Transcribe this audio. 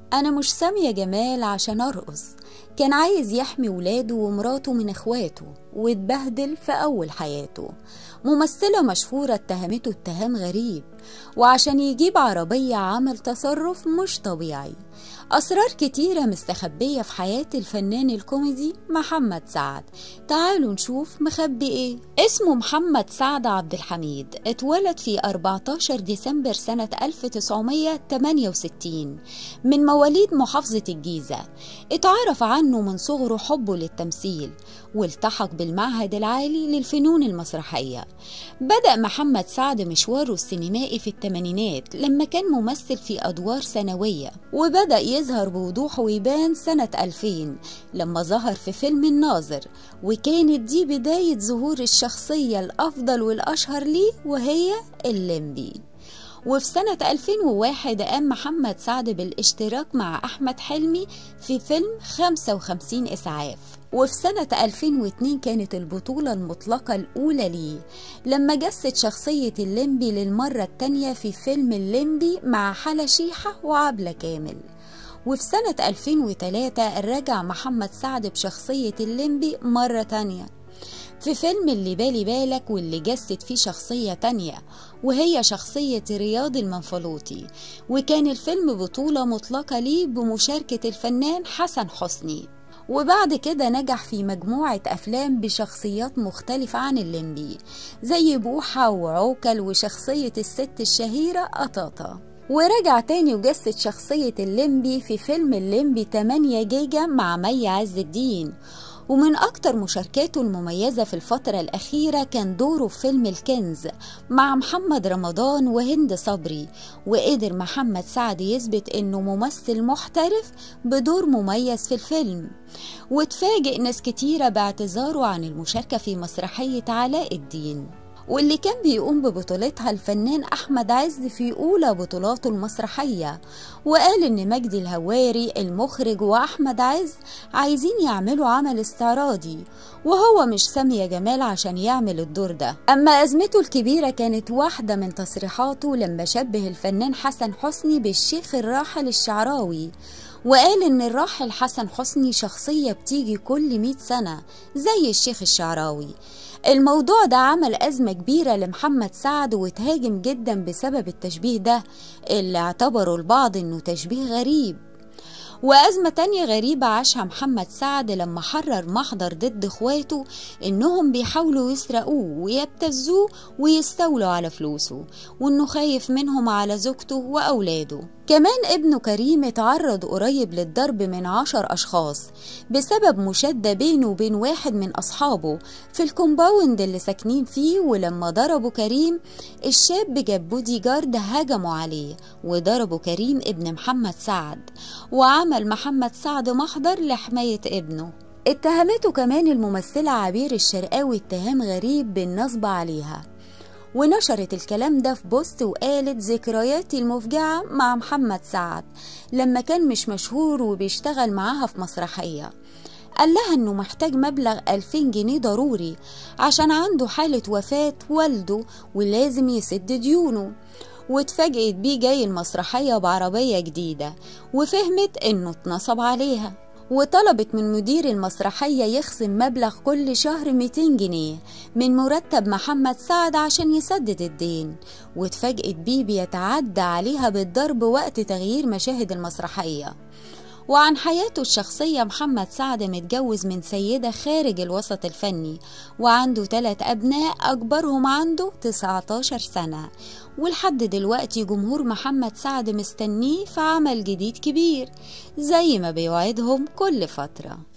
أنا مش سامية جمال عشان أرقص كان عايز يحمي ولاده ومراته من إخواته واتبهدل في أول حياته ممثلة مشهورة اتهمته اتهام غريب وعشان يجيب عربية عمل تصرف مش طبيعي أسرار كتيرة مستخبية في حياة الفنان الكوميدي محمد سعد تعالوا نشوف مخبي ايه اسمه محمد سعد عبد الحميد اتولد في 14 ديسمبر سنة 1968 من مواليد محافظة الجيزة اتعرف عنه من صغره حبه للتمثيل والتحق بالمعهد العالي للفنون المسرحية بدأ محمد سعد مشواره السينمائي في الثمانينات لما كان ممثل في أدوار ثانوية وبدأ يظهر بوضوح ويبان سنة 2000 لما ظهر في فيلم الناظر وكانت دي بداية ظهور الشخصية الأفضل والأشهر ليه وهي الليمبي وفي سنة 2001 قام محمد سعد بالاشتراك مع أحمد حلمي في فيلم 55 إسعاف وفي سنة 2002 كانت البطولة المطلقة الأولى ليه لما جسد شخصية الليمبي للمرة التانية في فيلم الليمبي مع حلا شيحة وعبلة كامل وفي سنة 2003 رجع محمد سعد بشخصية الليمبي مرة تانية في فيلم اللي بالي بالك واللي جسد فيه شخصية تانية وهي شخصية رياض المنفلوطي وكان الفيلم بطولة مطلقة ليه بمشاركة الفنان حسن حسني وبعد كده نجح في مجموعة أفلام بشخصيات مختلفة عن الليمبي زي بوحة وعوكل وشخصية الست الشهيرة قطاطة ورجع تاني وجسد شخصية الليمبي في فيلم الليمبي 8 جيجا مع مي عز الدين ومن أكتر مشاركاته المميزة في الفترة الأخيرة كان دوره في فيلم الكنز مع محمد رمضان وهند صبري وقدر محمد سعد يثبت إنه ممثل محترف بدور مميز في الفيلم وتفاجئ ناس كتيرة باعتذاره عن المشاركة في مسرحية علاء الدين واللي كان بيقوم ببطولتها الفنان أحمد عز في أولى بطولاته المسرحية وقال إن مجدي الهواري المخرج وأحمد عز عايزين يعملوا عمل استعراضي وهو مش سامية جمال عشان يعمل الدور ده أما أزمته الكبيرة كانت واحدة من تصريحاته لما شبه الفنان حسن حسني بالشيخ الراحل الشعراوي وقال إن الراحل حسن حسني شخصية بتيجي كل مئة سنة زي الشيخ الشعراوي الموضوع ده عمل أزمة كبيرة لمحمد سعد واتهاجم جدا بسبب التشبيه ده اللي اعتبروا البعض إنه تشبيه غريب وأزمة تانية غريبة عاشها محمد سعد لما حرر محضر ضد اخواته إنهم بيحاولوا يسرقوه ويبتزوه ويستولوا على فلوسه وإنه خايف منهم على زوجته وأولاده كمان ابنه كريم اتعرض قريب للضرب من عشر أشخاص بسبب مشادة بينه وبين واحد من أصحابه في الكومباوند اللي ساكنين فيه ولما ضربوا كريم الشاب جاب بودي جارد هجموا عليه وضربوا كريم ابن محمد سعد وعمل محمد سعد محضر لحماية ابنه اتهمته كمان الممثلة عبير الشرقاوي اتهام غريب بالنصب عليها ونشرت الكلام ده في بوست وقالت ذكرياتي المفجعة مع محمد سعد لما كان مش مشهور وبيشتغل معاها في مسرحية قال لها انه محتاج مبلغ 2000 جنيه ضروري عشان عنده حالة وفاة والده ولازم يسد ديونه واتفاجئت بيه جاي المسرحية بعربية جديدة وفهمت انه اتنصب عليها وطلبت من مدير المسرحية يخصم مبلغ كل شهر 200 جنيه من مرتب محمد سعد عشان يسدد الدين واتفاجئت بيه بيتعدى عليها بالضرب وقت تغيير مشاهد المسرحية وعن حياته الشخصية محمد سعد متجوز من سيدة خارج الوسط الفني وعنده ثلاث أبناء أكبرهم عنده 19 سنة ولحد دلوقتي جمهور محمد سعد مستنيه في عمل جديد كبير زي ما بيوعدهم كل فتره